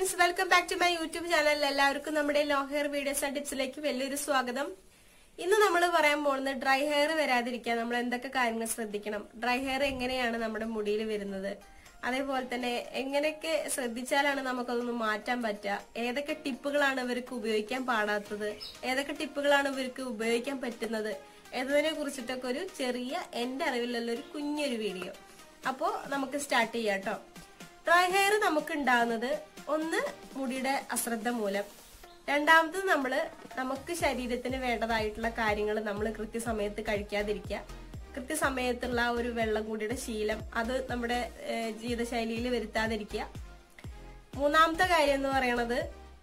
friends welcome back to my YouTube channel എല്ലാവർക്കും നമ്മുടെ long hair videos and ടിപ്സിലേക്ക് വലിയൊരു സ്വാഗതം ഇന്ന് നമ്മൾ പറയാൻ പോകുന്നത് ഡ്രൈ ഹെയർ വരാതിരിക്കാൻ നമ്മൾ എന്തൊക്കെ കാര്യങ്ങൾ ശ്രദ്ധിക്കണം ഡ്രൈ ഹെയർ എങ്ങനെയാണ് നമ്മുടെ മുടിയിൽ വരുന്നത് അതേപോലെ തന്നെ എങ്ങനെയൊക്കെ ശ്രദ്ധിച്ചാലാണ് നമുക്കതൊന്ന് മാറ്റാൻ പറ്റുക ഏതൊക്കെ ടിപ്പുകളാണ് ഇവർക്ക് ഉപയോഗിക്കാൻ പാടാത്തത് ഏതൊക്കെ ടിപ്പുകളാണ് ഇവർക്ക് ഉപയോഗിക്കാൻ പറ്റുന്നത് എന്നതിനെ കുറിച്ചിട്ടൊക്കെ ഒരു ചെറിയ എന്റെ അറിവിലുള്ള ഒരു കുഞ്ഞൊരു വീഡിയോ അപ്പോ നമുക്ക് സ്റ്റാർട്ട് ചെയ്യാം കേട്ടോ ഡ്രൈ ഹെയർ നമുക്ക് ഉണ്ടാകുന്നത് ഒന്ന് മുടിയുടെ അശ്രദ്ധ മൂലം രണ്ടാമത് നമ്മള് നമുക്ക് ശരീരത്തിന് വേണ്ടതായിട്ടുള്ള കാര്യങ്ങൾ നമ്മൾ കൃത്യസമയത്ത് കഴിക്കാതിരിക്കുക കൃത്യസമയത്തുള്ള ആ ഒരു വെള്ളം കൂടിയുടെ ശീലം അത് നമ്മുടെ ഏഹ്, ജീവിതശൈലിയിൽ വരുത്താതിരിക്കുക മൂന്നാമത്തെ കാര്യം എന്ന് പറയണത്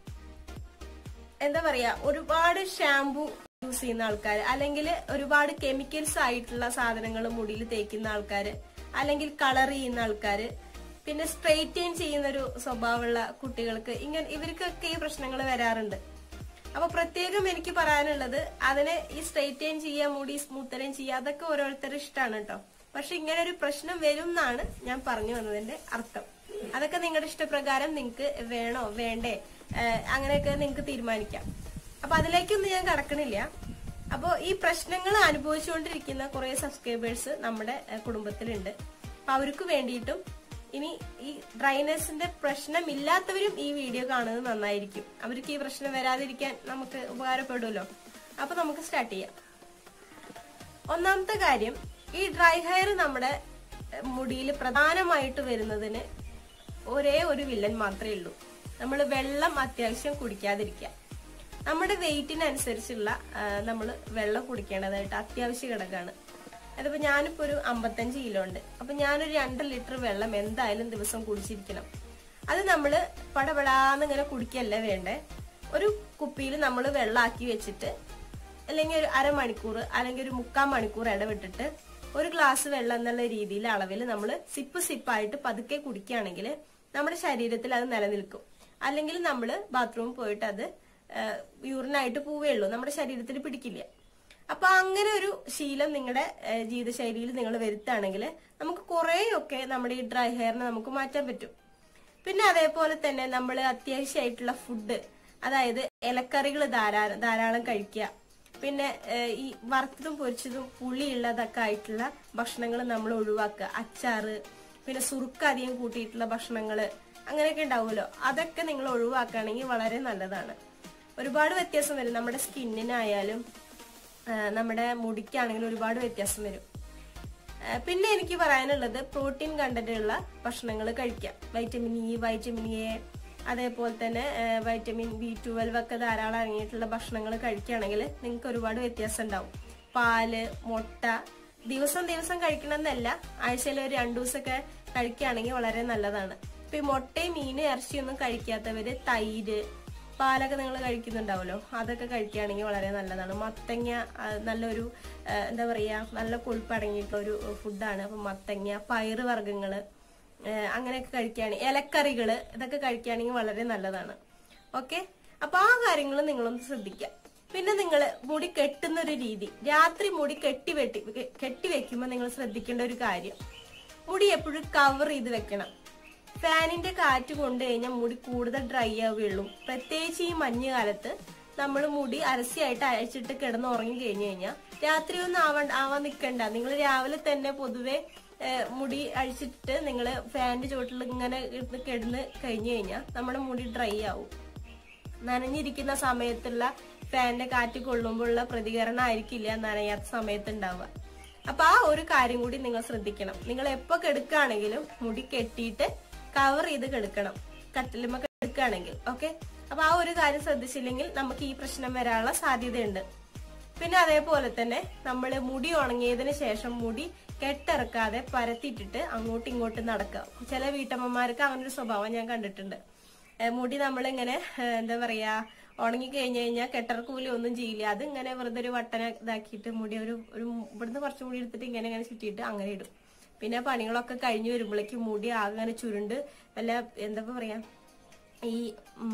എന്താ പറയാ ഒരുപാട് ഷാംപൂ യൂസ് ചെയ്യുന്ന ആൾക്കാർ അല്ലെങ്കിൽ ഒരുപാട് കെമിക്കൽസ് ആയിട്ടുള്ള സാധനങ്ങൾ മുടിയിൽ തേക്കുന്ന ആൾക്കാർ അല്ലെങ്കിൽ കളർ ചെയ്യുന്ന ആൾക്കാർ പിന്നെ സ്ട്രെയിറ്റൈൻ ചെയ്യുന്ന ഒരു സ്വഭാവമുള്ള കുട്ടികൾക്ക് ഇങ്ങനെ ഇവർക്കൊക്കെ ഈ പ്രശ്നങ്ങൾ വരാറുണ്ട് അപ്പൊ പ്രത്യേകം എനിക്ക് പറയാനുള്ളത് അതിനെ ഈ സ്ട്രെയിറ്റൈൻ ചെയ്യുക മുടി സ്മൂത്തനും ചെയ്യുക അതൊക്കെ ഓരോരുത്തരുടെ ഇഷ്ടമാണ് കേട്ടോ പക്ഷെ ഇങ്ങനെ ഒരു പ്രശ്നം വരും എന്നാണ് ഞാൻ പറഞ്ഞു വന്നതിന്റെ അർത്ഥം അതൊക്കെ നിങ്ങളുടെ ഇഷ്ടപ്രകാരം നിങ്ങൾക്ക് വേണോ വേണ്ടേ ഏഹ് അങ്ങനെയൊക്കെ നിങ്ങൾക്ക് തീരുമാനിക്കാം അപ്പൊ അതിലേക്കൊന്നും ഞാൻ കടക്കണില്ല അപ്പോ ഈ പ്രശ്നങ്ങൾ അനുഭവിച്ചുകൊണ്ടിരിക്കുന്ന കുറെ സബ്സ്ക്രൈബേഴ്സ് നമ്മുടെ ഏഹ് കുടുംബത്തിലുണ്ട് അപ്പൊ അവർക്ക് വേണ്ടിയിട്ടും ഇനി ഈ ഡ്രൈനെസിന്റെ പ്രശ്നമില്ലാത്തവരും ഈ വീഡിയോ കാണുന്നത് നന്നായിരിക്കും അവർക്ക് ഈ പ്രശ്നം വരാതിരിക്കാൻ നമുക്ക് ഉപകാരപ്പെടുമല്ലോ അപ്പൊ നമുക്ക് സ്റ്റാർട്ട് ചെയ്യാം ഒന്നാമത്തെ കാര്യം ഈ ഡ്രൈ ഹെയർ നമ്മുടെ മുടിയിൽ പ്രധാനമായിട്ട് വരുന്നതിന് ഒരേ ഒരു വില്ലൻ മാത്രമേ ഉള്ളൂ നമ്മൾ വെള്ളം അത്യാവശ്യം കുടിക്കാതിരിക്കുക നമ്മുടെ വെയിറ്റിനനുസരിച്ചുള്ള നമ്മൾ വെള്ളം കുടിക്കേണ്ടതായിട്ട് അത്യാവശ്യ ഘടകമാണ് അതിപ്പോ ഞാനിപ്പോ ഒരു അമ്പത്തഞ്ച് കിലോ ഉണ്ട് അപ്പൊ ഞാനൊരു രണ്ട് ലിറ്റർ വെള്ളം എന്തായാലും ദിവസം കുടിച്ചിരിക്കണം അത് നമ്മള് പടപടാന്ന് ഇങ്ങനെ കുടിക്കല്ല വേണ്ടേ ഒരു കുപ്പിയിൽ നമ്മൾ വെള്ളമാക്കി വെച്ചിട്ട് അല്ലെങ്കിൽ ഒരു അരമണിക്കൂർ അല്ലെങ്കിൽ ഒരു മുക്കാൽ മണിക്കൂർ ഇടവിട്ടിട്ട് ഒരു ഗ്ലാസ് വെള്ളം എന്നുള്ള രീതിയിൽ അളവിൽ നമ്മൾ സിപ്പ് സിപ്പായിട്ട് പതുക്കെ കുടിക്കുകയാണെങ്കിൽ നമ്മുടെ ശരീരത്തിൽ അത് നിലനിൽക്കും അല്ലെങ്കിൽ നമ്മൾ ബാത്റൂമിൽ പോയിട്ട് അത് യൂറിനായിട്ട് പോവേ ഉള്ളൂ നമ്മുടെ ശരീരത്തിൽ പിടിക്കില്ല അപ്പൊ അങ്ങനെ ഒരു ശീലം നിങ്ങളുടെ ഏഹ്, ജീവിതശൈലിയിൽ നിങ്ങൾ വരുത്താണെങ്കിൽ നമുക്ക് കുറേയൊക്കെ നമ്മുടെ ഈ ഡ്രൈ ഹെയറിനെ നമുക്ക് മാറ്റാൻ പറ്റും പിന്നെ അതേപോലെ തന്നെ നമ്മൾ അത്യാവശ്യമായിട്ടുള്ള ഫുഡ് അതായത് ഇലക്കറികൾ ധാരാളം ധാരാളം കഴിക്കുക പിന്നെ ഏഹ്, ഈ വറുത്തതും പൊരിച്ചതും പുളിയുള്ളതൊക്കെ ആയിട്ടുള്ള ഭക്ഷണങ്ങൾ നമ്മൾ ഒഴിവാക്കുക അച്ചാറ് പിന്നെ സുറുക്ക് അധികം കൂട്ടിയിട്ടുള്ള ഭക്ഷണങ്ങൾ അങ്ങനെയൊക്കെ ഉണ്ടാവുമല്ലോ അതൊക്കെ നിങ്ങൾ ഒഴിവാക്കുകയാണെങ്കിൽ വളരെ നല്ലതാണ് ഒരുപാട് വ്യത്യാസം വരും നമ്മുടെ സ്കിന്നിനായാലും ആ, നമ്മുടെ മുടിക്കാണെങ്കിലും ഒരുപാട് വ്യത്യാസം വരും ആ, പിന്നെ എനിക്ക് പറയാനുള്ളത് പ്രോട്ടീൻ കണ്ടന്റ് ഉള്ള ഭക്ഷണങ്ങൾ കഴിക്കാം വൈറ്റമിൻ ഇ വൈറ്റമിൻ എ അതേപോലെ തന്നെ ആ, വൈറ്റമിൻ ബി ട്വൽവ് ഒക്കെ ധാരാളം അടങ്ങിയിട്ടുള്ള ഭക്ഷണങ്ങൾ കഴിക്കുകയാണെങ്കിൽ നിങ്ങൾക്ക് ഒരുപാട് വ്യത്യാസം ഉണ്ടാവും പാല് മുട്ട ദിവസം ദിവസം കഴിക്കണമെന്നല്ല ആഴ്ചയിൽ ഒരു രണ്ടു ദിവസമൊക്കെ കഴിക്കുകയാണെങ്കിൽ വളരെ നല്ലതാണ് ഇപ്പൊ ഈ മുട്ടയും മീനും ഇറച്ചിയൊന്നും കഴിക്കാത്തവര് തൈര് പാലൊക്കെ നിങ്ങൾ കഴിക്കുന്നുണ്ടാവുമല്ലോ അതൊക്കെ കഴിക്കുകയാണെങ്കിൽ വളരെ നല്ലതാണ് മത്തങ്ങ ആ, നല്ലൊരു ആ, എന്താ പറയാ നല്ല കൊഴുപ്പ് അടങ്ങിയിട്ടുള്ള ഒരു ഫുഡാണ് അപ്പൊ മത്തങ്ങ പയറ് വർഗ്ഗങ്ങള് ആ, അങ്ങനെയൊക്കെ കഴിക്കുകയാണെങ്കിൽ ഇലക്കറികള് ഇതൊക്കെ കഴിക്കുകയാണെങ്കിൽ വളരെ നല്ലതാണ് ഓക്കെ അപ്പൊ ആ കാര്യങ്ങൾ നിങ്ങളൊന്ന് ശ്രദ്ധിക്കാം പിന്നെ നിങ്ങൾ മുടി കെട്ടുന്ന ഒരു രീതി രാത്രി മുടി കെട്ടി വെട്ടി കെട്ടി വെക്കുമ്പോൾ നിങ്ങൾ ശ്രദ്ധിക്കേണ്ട ഒരു കാര്യം മുടി എപ്പോഴും കവർ ചെയ്ത് വെക്കണം ഫാനിന്റെ കാറ്റ് കൊണ്ട് കഴിഞ്ഞാൽ മുടി കൂടുതൽ ഡ്രൈ ആവുകയുള്ളൂ പ്രത്യേകിച്ച് ഈ മഞ്ഞുകാലത്ത് നമ്മൾ മുടി അരസിയായിട്ട് അയച്ചിട്ട് കിടന്ന് ഉറങ്ങി കഴിഞ്ഞു കഴിഞ്ഞാൽ രാത്രി ഒന്നും ആവാൻ ആവാൻ നിൽക്കണ്ട നിങ്ങൾ രാവിലെ തന്നെ പൊതുവെ ഏഹ്, മുടി അഴിച്ചിട്ട് നിങ്ങൾ ഫാനിന്റെ ചുവട്ടിൽ ഇങ്ങനെ ഇരുന്ന് കിടന്ന് കഴിഞ്ഞു കഴിഞ്ഞാൽ നമ്മുടെ മുടി ഡ്രൈ ആവും നനഞ്ഞിരിക്കുന്ന സമയത്തുള്ള ഫാനിന്റെ കാറ്റ് കൊള്ളുമ്പോഴുള്ള പ്രതികരണം ആയിരിക്കില്ല നനയാത്ത സമയത്ത് ഉണ്ടാവുക അപ്പൊ ആ ഒരു കാര്യം കൂടി നിങ്ങൾ ശ്രദ്ധിക്കണം നിങ്ങൾ എപ്പോ കെടുക്കുകയാണെങ്കിലും മുടി കെട്ടിയിട്ട് കവർ ചെയ്ത് കെടുക്കണം കട്ടിലുമ കെടുക്കുകയാണെങ്കിൽ ഓക്കെ അപ്പൊ ആ ഒരു കാര്യം ശ്രദ്ധിച്ചില്ലെങ്കിൽ നമുക്ക് ഈ പ്രശ്നം വരാനുള്ള സാധ്യതയുണ്ട് പിന്നെ അതേപോലെ തന്നെ നമ്മൾ മുടി ഉണങ്ങിയതിന് ശേഷം മുടി കെട്ടിറക്കാതെ പരത്തിയിട്ടിട്ട് അങ്ങോട്ടും ഇങ്ങോട്ടും നടക്കുക ചില വീട്ടമ്മമാർക്ക് അങ്ങനെ ഒരു സ്വഭാവം ഞാൻ കണ്ടിട്ടുണ്ട് ഏഹ് മുടി നമ്മളിങ്ങനെ ഏഹ് എന്താ പറയാ ഉണങ്ങി കഴിഞ്ഞു കഴിഞ്ഞാൽ കെട്ടറക്കൂലി ഒന്നും ചെയ്യില്ല അത് ഇങ്ങനെ വെറുതെ ഒരു വട്ടന ഇതാക്കിയിട്ട് മുടി ഒരു ഒരു ഇവിടുന്ന് കുറച്ച് മുടി എടുത്തിട്ട് ഇങ്ങനെ ഇങ്ങനെ ചുറ്റിയിട്ട് അങ്ങനെ ഇടും പിന്നെ പണികളൊക്കെ കഴിഞ്ഞു വരുമ്പോഴേക്കും മുടി ആകെ അങ്ങനെ ചുരുണ്ട് വല്ല എന്താ പറയാ ഈ ഉം,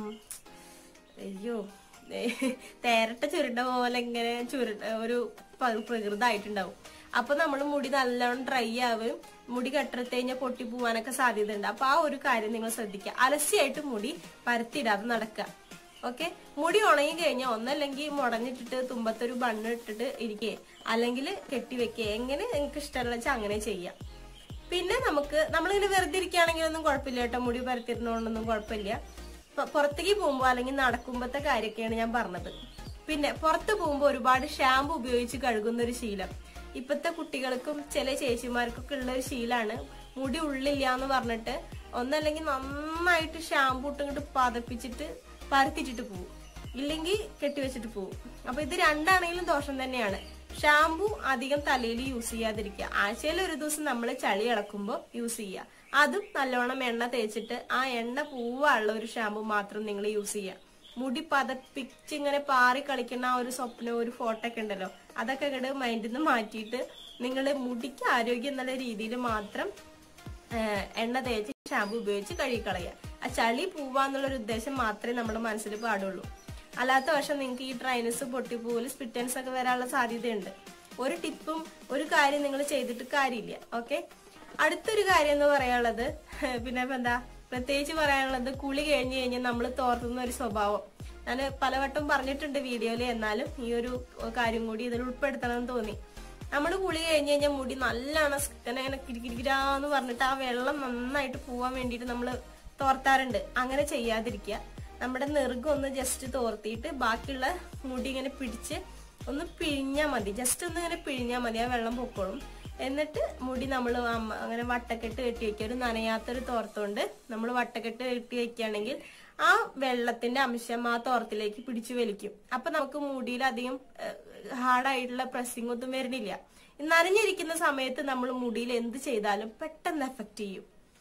അയ്യോ തേരട്ട ചുരുണ്ട പോലെ ഇങ്ങനെ ചുരുണ്ട ഒരു പ- പ്രകൃതമായിട്ടുണ്ടാവും അപ്പൊ നമ്മൾ മുടി നല്ലോണം ഡ്രൈ ആവുകയും മുടി കെട്ടത്ത് കഴിഞ്ഞാൽ പൊട്ടി പോവാനൊക്കെ സാധ്യതയുണ്ട് അപ്പൊ ആ ഒരു കാര്യം നിങ്ങൾ ശ്രദ്ധിക്കുക അലസിയായിട്ട് മുടി പരത്തിയിടാതെ നടക്കുക ഓക്കെ മുടി ഉണങ്ങി കഴിഞ്ഞാൽ ഒന്നല്ലെങ്കിൽ മുടഞ്ഞിട്ടിട്ട് തുമ്പത്തൊരു ബണ്ണ് ഇട്ടിട്ട് ഇരിക്കേ അല്ലെങ്കിൽ കെട്ടിവെക്കേ എങ്ങനെ നിങ്ങൾക്ക് ഇഷ്ടമുള്ള വെച്ചാൽ അങ്ങനെ ചെയ്യാം പിന്നെ നമുക്ക് നമ്മളിങ്ങനെ വെറുതെ ഇരിക്കുകയാണെങ്കിലൊന്നും കുഴപ്പമില്ല കേട്ടോ മുടി പരത്തിരുന്നോണ്ടൊന്നും കുഴപ്പമില്ല പ- പുറത്തേക്ക് പോകുമ്പോൾ അല്ലെങ്കിൽ നടക്കുമ്പോഴത്തെ കാര്യമൊക്കെയാണ് ഞാൻ പറഞ്ഞത് പിന്നെ പുറത്ത് പോകുമ്പോൾ ഒരുപാട് ഷാമ്പു ഉപയോഗിച്ച് കഴുകുന്ന ഒരു ശീലം ഇപ്പത്തെ കുട്ടികൾക്കും ചില ചേച്ചിമാർക്കൊക്കെ ഉള്ള ഒരു ശീലാണ് മുടി ഉള്ളില്ല എന്ന് പറഞ്ഞിട്ട് ഒന്നല്ലെങ്കിൽ നന്നായിട്ട് ഷാമ്പു ഇട്ട് ഇങ്ങോട്ട് പതപ്പിച്ചിട്ട് പരത്തിച്ചിട്ട് പോകും ഇല്ലെങ്കിൽ കെട്ടിവെച്ചിട്ട് പോകും അപ്പൊ ഇത് രണ്ടാണെങ്കിലും ദോഷം തന്നെയാണ് ഷാമ്പു അധികം തലയിൽ യൂസ് ചെയ്യാതിരിക്കുക ആഴ്ചയിൽ ഒരു ദിവസം നമ്മൾ ചളി ഇളക്കുമ്പോൾ യൂസ് ചെയ്യുക അതും നല്ലോണം എണ്ണ തേച്ചിട്ട് ആ എണ്ണ പൂവുള്ള ഒരു ഷാമ്പു മാത്രം നിങ്ങൾ യൂസ് ചെയ്യുക മുടി പതപ്പിച്ച് ഇങ്ങനെ പാറി കളിക്കുന്ന ആ ഒരു സ്വപ്നം ഒരു ഫോട്ടോ ഒക്കെ ഉണ്ടല്ലോ അതൊക്കെ ഇങ്ങോട്ട് മൈൻഡിൽ നിന്ന് മാറ്റിയിട്ട് നിങ്ങൾ മുടിക്ക് ആരോഗ്യം എന്നുള്ള രീതിയിൽ മാത്രം ഏഹ് എണ്ണ തേച്ച് ഷാമ്പു ഉപയോഗിച്ച് കഴുകിക്കളയുക ആ ചളി പോവാന്നുള്ള ഒരു ഉദ്ദേശം മാത്രമേ നമ്മുടെ മനസ്സിൽ പാടുള്ളൂ അല്ലാത്ത പക്ഷം നിങ്ങൾക്ക് ഈ ഡ്രൈനസ് പൊട്ടിപ്പോല് സ്പിറ്റൻസ് ഒക്കെ വരാനുള്ള സാധ്യതയുണ്ട് ഒരു ടിപ്പും ഒരു കാര്യം നിങ്ങൾ ചെയ്തിട്ട് കാര്യമില്ല ഓക്കെ അടുത്തൊരു കാര്യം എന്ന് പറയാനുള്ളത് പിന്നെ ഇപ്പൊ എന്താ പ്രത്യേകിച്ച് പറയാനുള്ളത് കുളി കഴിഞ്ഞ് കഴിഞ്ഞാൽ നമ്മൾ തോർത്തുന്ന ഒരു സ്വഭാവം ഞാൻ പലവട്ടം പറഞ്ഞിട്ടുണ്ട് വീഡിയോയിൽ എന്നാലും ഈ ഒരു കാര്യം കൂടി ഇതിൽ ഉൾപ്പെടുത്തണം എന്ന് തോന്നി നമ്മൾ കുളി കഴിഞ്ഞ് കഴിഞ്ഞാൽ മുടി നല്ലോണം ഇങ്ങനെ ഇങ്ങനെ കിരികിരികിരാന്ന് പറഞ്ഞിട്ട് ആ വെള്ളം നന്നായിട്ട് പോവാൻ വേണ്ടിയിട്ട് നമ്മൾ തോർത്താറുണ്ട് അങ്ങനെ ചെയ്യാതിരിക്കുക നമ്മുടെ നെറുകം ഒന്ന് ജസ്റ്റ് തോർത്തിയിട്ട് ബാക്കിയുള്ള മുടി ഇങ്ങനെ പിടിച്ച് ഒന്ന് പിഴിഞ്ഞാൽ മതി ജസ്റ്റ് ഒന്ന് ഇങ്ങനെ പിഴിഞ്ഞാൽ മതി ആ വെള്ളം പൊക്കോളും എന്നിട്ട് മുടി നമ്മൾ അങ്ങനെ വട്ടക്കെട്ട് കെട്ടി വെക്കുക ഒരു നനയാത്തൊരു തോർത്തോണ്ട് നമ്മൾ വട്ടക്കെട്ട് കെട്ടി വെക്കുകയാണെങ്കിൽ ആ വെള്ളത്തിന്റെ അംശം ആ തോർത്തിലേക്ക് പിടിച്ചു വലിക്കും അപ്പൊ നമുക്ക് മുടിയിൽ അധികം ഹാർഡായിട്ടുള്ള പ്രസ്സിംഗ് ഒന്നും വരുന്നില്ല ഈ നനഞ്ഞിരിക്കുന്ന സമയത്ത് നമ്മൾ മുടിയിൽ എന്ത് ചെയ്താലും പെട്ടെന്ന് എഫക്ട് ചെയ്യും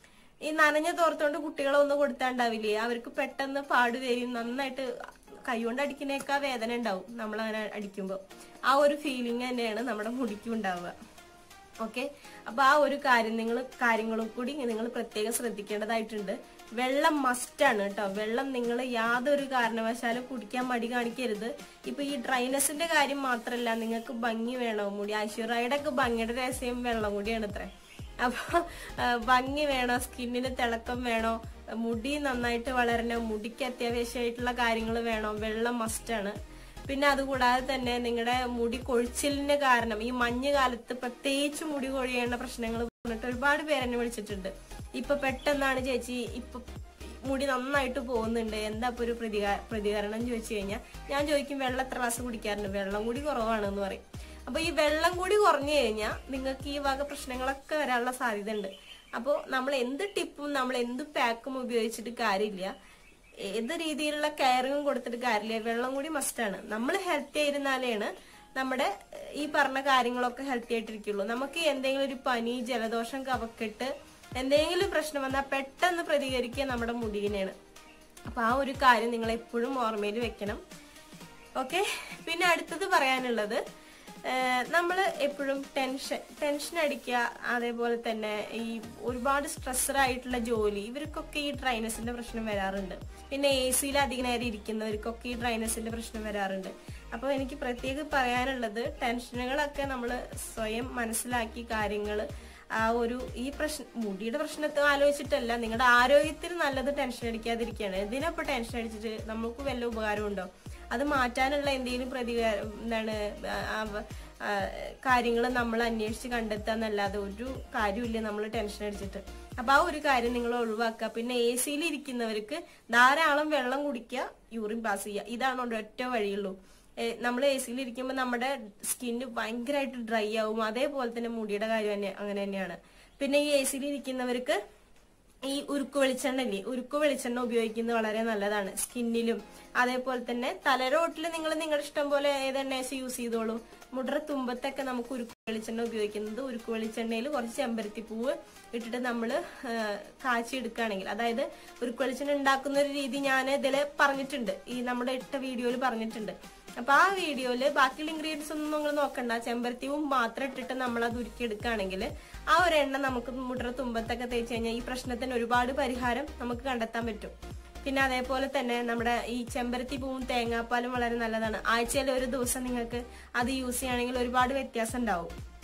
ഈ നനഞ്ഞ തോർത്തോണ്ട് കുട്ടികളെ ഒന്നും കൊടുത്താണ്ടാവില്ലേ അവർക്ക് പെട്ടെന്ന് പാട് വരും നന്നായിട്ട് കൈകൊണ്ട് അടിക്കുന്നേക്കാ വേദന ഉണ്ടാവും നമ്മൾ അങ്ങനെ അടിക്കുമ്പോൾ ആ ഒരു ഫീലിംഗ് തന്നെയാണ് നമ്മുടെ മുടിക്കും ഉണ്ടാവുക ഓക്കെ അപ്പൊ ആ ഒരു കാര്യം നിങ്ങൾ കാര്യങ്ങളും കൂടി നിങ്ങൾ പ്രത്യേകം ശ്രദ്ധിക്കേണ്ടതായിട്ടുണ്ട് വെള്ളം മസ്റ്റാണ് കേട്ടോ വെള്ളം നിങ്ങൾ യാതൊരു കാരണവശാലും കുടിക്കാൻ മടി കാണിക്കരുത് ഇപ്പൊ ഈ ഡ്രൈനസിന്റെ കാര്യം മാത്രമല്ല നിങ്ങൾക്ക് ഭംഗി വേണോ മുടി ഐശ്വര്യയുടെ ഒക്കെ ഭംഗിയുടെ രഹസ്യം വെള്ളം കൂടിയാണ് അത്ര അപ്പൊ ആ, ഭംഗി വേണോ സ്കിന്നിന് തിളക്കം വേണോ മുടി നന്നായിട്ട് വളരണോ മുടിക്ക് അത്യാവശ്യമായിട്ടുള്ള കാര്യങ്ങൾ വേണോ വെള്ളം മസ്റ്റാണ് പിന്നെ അതുകൂടാതെ തന്നെ നിങ്ങളുടെ മുടി കൊഴിച്ചിലിന് കാരണം ഈ മഞ്ഞ് കാലത്ത് പ്രത്യേകിച്ച് മുടി കൊഴിയേണ്ട പ്രശ്നങ്ങൾ പറഞ്ഞിട്ട് ഒരുപാട് പേര് എന്നെ വിളിച്ചിട്ടുണ്ട് ഇപ്പൊ പെട്ടെന്നാണ് ചേച്ചി ഇപ്പൊ മുടി നന്നായിട്ട് പോകുന്നുണ്ട് എന്താ ഇപ്പൊ ഒരു പ്രതികാര പ്രതികരണം ചോദിച്ചു കഴിഞ്ഞാൽ ഞാൻ ചോദിക്കും വെള്ളം എത്ര ഗ്ലാസ് കുടിക്കാറുണ്ട് വെള്ളം കൂടി കുറവാണെന്ന് പറയും അപ്പൊ ഈ വെള്ളം കൂടി കുറഞ്ഞു കഴിഞ്ഞാൽ നിങ്ങൾക്ക് ഈ വക പ്രശ്നങ്ങളൊക്കെ വരാനുള്ള സാധ്യത ഉണ്ട് അപ്പോൾ നമ്മൾ എന്ത് ടിപ്പും നമ്മൾ എന്ത് പാക്കും ഉപയോഗിച്ചിട്ട് കാര്യമില്ല ഏത് രീതിയിലുള്ള കെയറിങ്ങും കൊടുത്തിട്ട് കാര്യമില്ല വെള്ളം കൂടി മസ്റ്റാണ് നമ്മൾ ഹെൽത്തി ആയിരുന്നാലാണ് നമ്മുടെ ഏഹ്, ഈ പറഞ്ഞ കാര്യങ്ങളൊക്കെ ഹെൽത്തി ആയിട്ടിരിക്കുള്ളൂ നമുക്ക് എന്തെങ്കിലും ഒരു പനി ജലദോഷം കവക്കെട്ട് എന്തെങ്കിലും പ്രശ്നം വന്നാൽ പെട്ടെന്ന് പ്രതികരിക്കുക നമ്മുടെ മുടിയിനെയാണ് അപ്പൊ ആ ഒരു കാര്യം നിങ്ങൾ എപ്പോഴും ഓർമ്മയിൽ വെക്കണം ഓക്കെ പിന്നെ അടുത്തത് പറയാനുള്ളത് നമ്മൾ എപ്പോഴും ടെൻഷൻ ടെൻഷൻ അടിക്കുക അതേപോലെ തന്നെ ഈ ഒരുപാട് സ്ട്രെസ്സർ ആയിട്ടുള്ള ജോലി ഇവർക്കൊക്കെ ഈ ഡ്രൈനസിന്റെ പ്രശ്നം വരാറുണ്ട് പിന്നെ എ സിയിൽ അധികം നേരം ഇരിക്കുന്നവർക്കൊക്കെ ഈ ഡ്രൈനസിന്റെ പ്രശ്നം വരാറുണ്ട് അപ്പോൾ എനിക്ക് പ്രത്യേകം പറയാനുള്ളത് ടെൻഷനുകളൊക്കെ നമ്മൾ സ്വയം മനസ്സിലാക്കി കാര്യങ്ങൾ ആ ഒരു ഈ പ്രശ്നം മുടിയുടെ പ്രശ്നത്തെ ആലോചിച്ചിട്ടല്ല നിങ്ങളുടെ ആരോഗ്യത്തിന് നല്ലത് ടെൻഷൻ അടിക്കാതിരിക്കുകയാണ് എന്തിനാ ടെൻഷൻ അടിച്ചിട്ട് നമുക്ക് വല്ല ഉപകാരമുണ്ടോ അത് മാറ്റാനുള്ള എന്തെങ്കിലും പ്രതികാരം എന്താണ് കാര്യങ്ങൾ നമ്മൾ അന്വേഷിച്ച് കണ്ടെത്താന്നല്ലാതെ ഒരു കാര്യമില്ല നമ്മൾ ടെൻഷൻ അടിച്ചിട്ട് അപ്പൊ ആ ഒരു കാര്യം നിങ്ങൾ ഒഴിവാക്കുക പിന്നെ എ സിയിൽ ഇരിക്കുന്നവർക്ക് ധാരാളം വെള്ളം കുടിക്കുക യൂറിൻ പാസ് ചെയ്യുക ഇതാണ് ഒരൊറ്റ വഴിയുള്ളൂ നമ്മൾ എ സിയിൽ ഇരിക്കുമ്പോൾ നമ്മുടെ സ്കിന്ന് ഭയങ്കരമായിട്ട് ഡ്രൈ ആവും അതേപോലെ തന്നെ മുടിയുടെ കാര്യം തന്നെ അങ്ങനെ തന്നെയാണ് പിന്നെ ഈ എ സിയിൽ ഇരിക്കുന്നവർക്ക് ഈ ഉരുക്ക് വെളിച്ചെണ്ണ ഇല്ലേ ഉരുക്ക് വെളിച്ചെണ്ണ ഉപയോഗിക്കുന്നത് വളരെ നല്ലതാണ് സ്കിന്നിലും അതേപോലെ തന്നെ തലരോട്ടിൽ നിങ്ങൾ നിങ്ങളുടെ ഇഷ്ടം പോലെ ഏതെണ്ണ യൂസ് ചെയ്തോളൂ മുടറ തുമ്പത്തൊക്കെ നമുക്ക് ഉരുക്ക് വെളിച്ചെണ്ണ ഉപയോഗിക്കുന്നത് ഉരുക്ക് വെളിച്ചെണ്ണയിൽ കുറച്ച് ചെമ്പരത്തി പൂവ് ഇട്ടിട്ട് നമ്മൾ കാച്ചി എടുക്കുകയാണെങ്കിൽ അതായത് ഉരുക്ക് വെളിച്ചെണ്ണ ഉണ്ടാക്കുന്ന ഒരു രീതി ഞാൻ ഇതിൽ പറഞ്ഞിട്ടുണ്ട് ഈ നമ്മുടെ ഇട്ട വീഡിയോയിൽ പറഞ്ഞിട്ടുണ്ട് അപ്പൊ ആ വീഡിയോയില് ബാക്കിയുള്ള ഇൻഗ്രീഡിയൻസ് ഒന്നും നിങ്ങൾ നോക്കണ്ട ചെമ്പരത്തിയും മാത്രം ഇട്ടിട്ട് നമ്മൾ അത് ഉരുക്കി എടുക്കുകയാണെങ്കിൽ ആ ഒരു എണ്ണ നമുക്ക് മുടറ തുമ്പത്തൊക്കെ തേച്ച് കഴിഞ്ഞാൽ ഈ പ്രശ്നത്തിന് ഒരുപാട് പരിഹാരം നമുക്ക് കണ്ടെത്താൻ പറ്റും പിന്നെ അതേപോലെ തന്നെ നമ്മുടെ ഈ ചെമ്പരത്തി പൂവും തേങ്ങാപ്പാലും വളരെ നല്ലതാണ് ആഴ്ചയിൽ ഒരു ദിവസം നിങ്ങൾക്ക് അത് യൂസ് ചെയ്യുകയാണെങ്കിൽ ഒരുപാട് വ്യത്യാസം ഉണ്ടാവും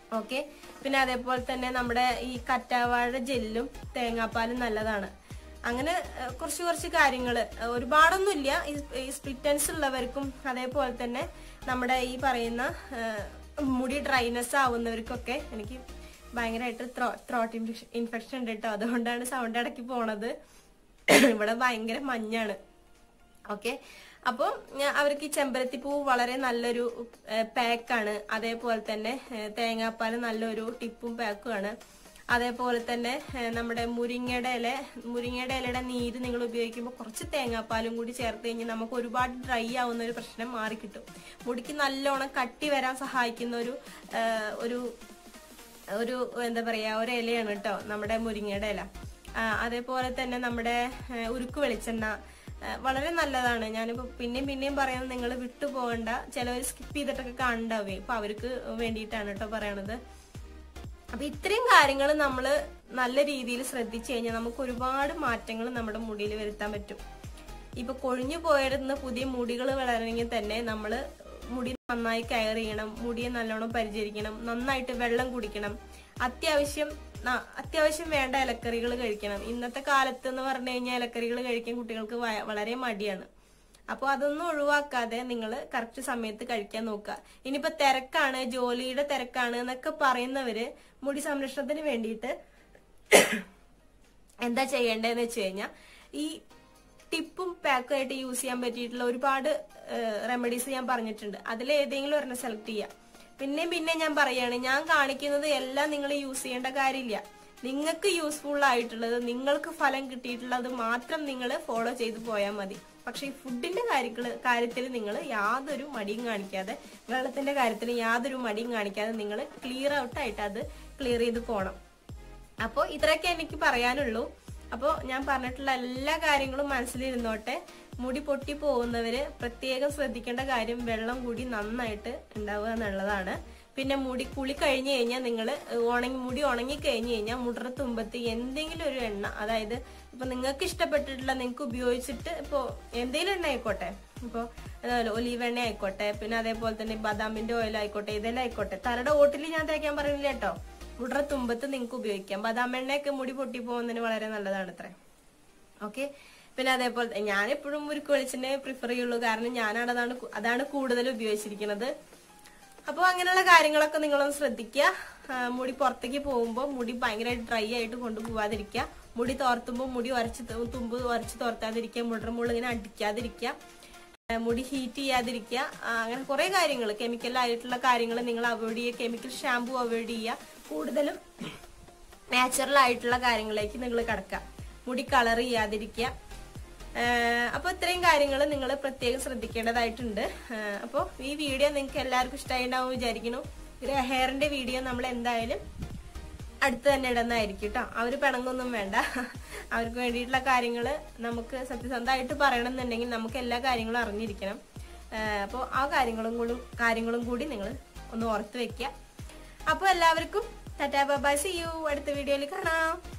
ഓക്കെ പിന്നെ അതേപോലെ തന്നെ നമ്മുടെ ഈ കറ്റാവാഴ ജെല്ലും തേങ്ങാപ്പാലും നല്ലതാണ് അങ്ങനെ ഏഹ്, കുറച്ച് കുറച്ച് കാര്യങ്ങൾ ഒരുപാടൊന്നുമില്ല ഈ- ഈ സ്പ്ലിറ്റൻസ് ഉള്ളവർക്കും അതേപോലെ തന്നെ നമ്മുടെ ഈ പറയുന്ന ഏഹ്, മുടി ഡ്രൈനെസ് ആവുന്നവർക്കൊക്കെ എനിക്ക് ഭയങ്കരമായിട്ട് ത്രോട്ട് ഇൻഫെക്ഷൻ ഉണ്ട് കേട്ടോ അതുകൊണ്ടാണ് സൗണ്ട് ഇടയ്ക്ക് പോണത് ഇവിടെ ഭയങ്കര മഞ്ഞാണ് ഓക്കെ അപ്പോൾ അവർക്ക് ഈ ചെമ്പരത്തിപ്പൂ വളരെ നല്ലൊരു പാക്കാണ് അതേപോലെ തന്നെ ഏഹ്, തേങ്ങാപ്പാൽ നല്ലൊരു ടിപ്പും പാക്കുമാണ് അതേപോലെ തന്നെ ഏഹ്, നമ്മുടെ മുരിങ്ങയുടെ ഇല മുരിങ്ങയുടെ ഇലയുടെ നീര് നിങ്ങൾ ഉപയോഗിക്കുമ്പോൾ കുറച്ച് തേങ്ങാപ്പാലും കൂടി ചേർത്ത് കഴിഞ്ഞാൽ നമുക്ക് ഒരുപാട് ഡ്രൈ ആവുന്ന ഒരു പ്രശ്നം മാറിക്കിട്ടും മുടിക്ക് നല്ലോണം കട്ടി വരാൻ സഹായിക്കുന്ന ഒരു ഏഹ്, ഒരു ഒരു എന്താ പറയാ ഒരു ഇലയാണ് കേട്ടോ നമ്മുടെ മുരിങ്ങയുടെ ഇല ആ, അതേപോലെ തന്നെ നമ്മുടെ ഏ, ഉരുക്ക് വെളിച്ചെണ്ണ ഏ, വളരെ നല്ലതാണ് ഞാനിപ്പോ പിന്നെയും പിന്നെയും പറയുന്നത് നിങ്ങൾ വിട്ടുപോകണ്ട ചിലവർ സ്കിപ്പ് ചെയ്തിട്ടൊക്കെ കാണണ്ടാവേ അപ്പൊ അവർക്ക് വേണ്ടിയിട്ടാണ് കേട്ടോ പറയണത് അപ്പൊ ഇത്രയും കാര്യങ്ങൾ നമ്മൾ നല്ല രീതിയിൽ ശ്രദ്ധിച്ചു കഴിഞ്ഞാൽ നമുക്ക് ഒരുപാട് മാറ്റങ്ങൾ നമ്മുടെ മുടിയിൽ വരുത്താൻ പറ്റും ഇപ്പൊ കൊഴിഞ്ഞു പോയിരുന്ന പുതിയ മുടികൾ വളരണമെങ്കിൽ തന്നെ നമ്മൾ മുടി നന്നായി കെയർ ചെയ്യണം മുടിയെ നല്ലോണം പരിചരിക്കണം നന്നായിട്ട് വെള്ളം കുടിക്കണം അത്യാവശ്യം ന- അത്യാവശ്യം വേണ്ട ഇലക്കറികൾ കഴിക്കണം ഇന്നത്തെ കാലത്ത് എന്ന് പറഞ്ഞു കഴിഞ്ഞാൽ ഇലക്കറികൾ കഴിക്കാൻ കുട്ടികൾക്ക് വ- വളരെ മടിയാണ് അപ്പോൾ അതൊന്നും ഒഴിവാക്കാതെ നിങ്ങൾ കറക്റ്റ് സമയത്ത് കഴിക്കാൻ നോക്കുക ഇനിയിപ്പോ തിരക്കാണ് ജോലിയുടെ തിരക്കാണ് എന്നൊക്കെ പറയുന്നവര് മുടി സംരക്ഷണത്തിന് വേണ്ടിയിട്ട് എന്താ ചെയ്യേണ്ടതെന്ന് വെച്ച് കഴിഞ്ഞാൽ ഈ ടിപ്പും പാക്കും ആയിട്ട് യൂസ് ചെയ്യാൻ പറ്റിയിട്ടുള്ള ഒരുപാട് റെമഡീസ് ഞാൻ പറഞ്ഞിട്ടുണ്ട് അതിൽ ഏതെങ്കിലും ഒരെണ്ണം സെലക്ട് ചെയ്യുക പിന്നെയും പിന്നെ ഞാൻ പറയാണ് ഞാൻ കാണിക്കുന്നത് എല്ലാം നിങ്ങൾ യൂസ് ചെയ്യേണ്ട കാര്യമില്ല നിങ്ങൾക്ക് യൂസ്ഫുൾ ആയിട്ടുള്ളത് നിങ്ങൾക്ക് ഫലം കിട്ടിയിട്ടുള്ളത് മാത്രം നിങ്ങൾ ഫോളോ ചെയ്ത് പോയാൽ മതി പക്ഷെ ഈ ഫുഡിന്റെ കാര്യങ്ങൾ കാര്യത്തിൽ നിങ്ങൾ യാതൊരു മടിയും കാണിക്കാതെ വെള്ളത്തിന്റെ കാര്യത്തിൽ യാതൊരു മടിയും കാണിക്കാതെ നിങ്ങൾ ക്ലിയർ ഔട്ട് ആയിട്ട് അത് ക്ലിയർ ചെയ്ത് പോകണം അപ്പോൾ ഇത്രയൊക്കെ എനിക്ക് പറയാനുള്ളൂ അപ്പോൾ ഞാൻ പറഞ്ഞിട്ടുള്ള എല്ലാ കാര്യങ്ങളും മനസ്സിലിരുന്നോട്ടെ മുടി പൊട്ടി പോകുന്നവര് പ്രത്യേകം ശ്രദ്ധിക്കേണ്ട കാര്യം വെള്ളം കൂടി നന്നായിട്ട് ഉണ്ടാവുക എന്നുള്ളതാണ് പിന്നെ മുടി കുളി കഴിഞ്ഞ് കഴിഞ്ഞാൽ നിങ്ങൾ ഉണങ്ങി മുടി ഉണങ്ങി കഴിഞ്ഞ് കഴിഞ്ഞാൽ മുടറ തുമ്പത്ത് എന്തെങ്കിലും ഒരു എണ്ണ അതായത് ഇപ്പൊ നിങ്ങൾക്ക് ഇഷ്ടപ്പെട്ടിട്ടുള്ള നിങ്ങൾക്ക് ഉപയോഗിച്ചിട്ട് ഇപ്പോൾ എന്തെങ്കിലും എണ്ണ ആയിക്കോട്ടെ ഇപ്പോൾ ഒലീവ് എണ്ണ ആയിക്കോട്ടെ പിന്നെ അതേപോലെ തന്നെ ബദാമിന്റെ ഓയിൽ ആയിക്കോട്ടെ ഇതെല്ലാം ആയിക്കോട്ടെ തലയുടെ ഓട്ടിൽ ഞാൻ തേക്കാൻ പറയുന്നില്ല കേട്ടോ മുടറ തുമ്പത്ത് നിങ്ങൾക്ക് ഉപയോഗിക്കാം ബദാം എണ്ണയൊക്കെ മുടി പൊട്ടി പോകുന്നതിന് വളരെ നല്ലതാണ് അത്രേ ഓക്കെ പിന്നെ അതേപോലെ ഞാൻ എപ്പോഴും മുരുക്ക് വെളിച്ചെണ്ണ പ്രിഫർ ചെയ്യുള്ളൂ കാരണം ഞാനാണ് അതാണ് കു- അതാണ് കൂടുതൽ ഉപയോഗിച്ചിരിക്കുന്നത് അപ്പോൾ അങ്ങനെയുള്ള കാര്യങ്ങളൊക്കെ നിങ്ങളൊന്ന് ശ്രദ്ധിക്കുക ആ, മുടി പുറത്തേക്ക് പോകുമ്പോൾ മുടി ഭയങ്കരമായിട്ട് ഡ്രൈ ആയിട്ട് കൊണ്ടുപോകാതിരിക്കുക മുടി തോർത്തുമ്പോൾ മുടി ഉരച്ച് തു- തുമ്പ് ഉരച്ച് തോർത്താതിരിക്കുക മുടർമുള്ള ഇങ്ങനെ അടിക്കാതിരിക്കുക ആ, മുടി ഹീറ്റ് ചെയ്യാതിരിക്കുക ആ, അങ്ങനെ കുറെ കാര്യങ്ങൾ കെമിക്കൽ ആയിട്ടുള്ള കാര്യങ്ങൾ നിങ്ങൾ അവോയ്ഡ് ചെയ്യുക കെമിക്കൽ ഷാമ്പു അവോയ്ഡ് ചെയ്യുക കൂടുതലും നാച്ചുറൽ ആയിട്ടുള്ള കാര്യങ്ങളിലേക്ക് നിങ്ങൾ കിടക്കുക മുടി കളർ ചെയ്യാതിരിക്കുക അപ്പോൾ ഇത്രയും കാര്യങ്ങൾ നിങ്ങൾ പ്രത്യേകം ശ്രദ്ധിക്കേണ്ടതായിട്ടുണ്ട് അപ്പോൾ ഈ വീഡിയോ നിങ്ങൾക്ക് എല്ലാവർക്കും ഇഷ്ടമായിട്ടുണ്ടാവും വിചാരിക്കുന്നു ഹെയറിന്റെ വീഡിയോ നമ്മൾ എന്തായാലും അടുത്ത് തന്നെ ഇടുന്നതായിരിക്കും കേട്ടോ അവർ പിണങ്ങൊന്നും വേണ്ട അവർക്ക് വേണ്ടിയിട്ടുള്ള കാര്യങ്ങൾ നമുക്ക് സത്യസന്ധമായിട്ട് പറയണമെന്നുണ്ടെങ്കിൽ നമുക്ക് എല്ലാ കാര്യങ്ങളും അറിഞ്ഞിരിക്കണം അപ്പോൾ ആ കാര്യങ്ങളും കൂടി കാര്യങ്ങളും കൂടി നിങ്ങൾ ഒന്ന് ഓർത്ത് വെക്കുക അപ്പോൾ എല്ലാവർക്കും ടാറ്റാ ബൈ സി യു അടുത്ത വീഡിയോയിൽ കാണാം